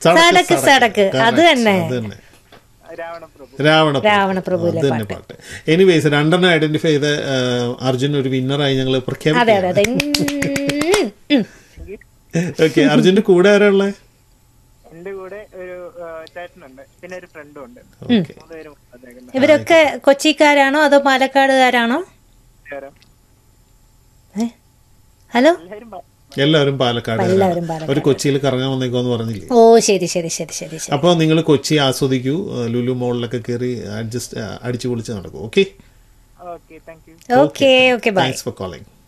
സടക്ക് സടക്ക് അത് തന്നെ അത് തന്നെ രാവണപ്രഭു രാവണ രാവണപ്രഭുവിലെ അത് തന്നെ പാട്ട് എനിവേസ് രണ്ടെണ്ണം ഐഡന്റിഫൈ ചെയ്ത് ആ, അർജുൻ ഒരു വിന്നറായി ഞങ്ങൾ അതെ പ്രഖ്യാപിക്കും അതെ അതെ ഉം, ഉം. ഓക്കെ അർജുന്റെ കൂടെ ആരാ ഉള്ളത് എന്റെ കൂടെ ഒരു ആ, ചേട്ടനുണ്ട് പിന്നെ ഒരു ഫ്രണ്ടും ഉണ്ട് ഓക്കെ മൂന്നുപേരും വന്നേക്കുന്നത് ഇവരൊക്കെ കൊച്ചിക്കാരാണോ അതോ പാലക്കാടുകാരാണോ എല്ലാവരും ഏ? ഹലോ എല്ലാവരും പ- എല്ലാവരും പാലക്കാട് എല്ലാവരും പാലക്കാട് ഒരു കൊച്ചിയിൽ കറങ്ങാൻ വന്നേക്കോന്ന് പറഞ്ഞില്ലേ ഓ ശരി ശരി ശരി ശരി ശരി അപ്പോൾ നിങ്ങൾ കൊച്ചി ആസ്വദിക്കൂ ആ, ലുലു മോളിലൊക്കെ കയറി അഡ്ജസ്റ്റ് അടിച്ചു പൊളിച്ച് നടക്കൂ okay okay thank you okay okay bye thanks for calling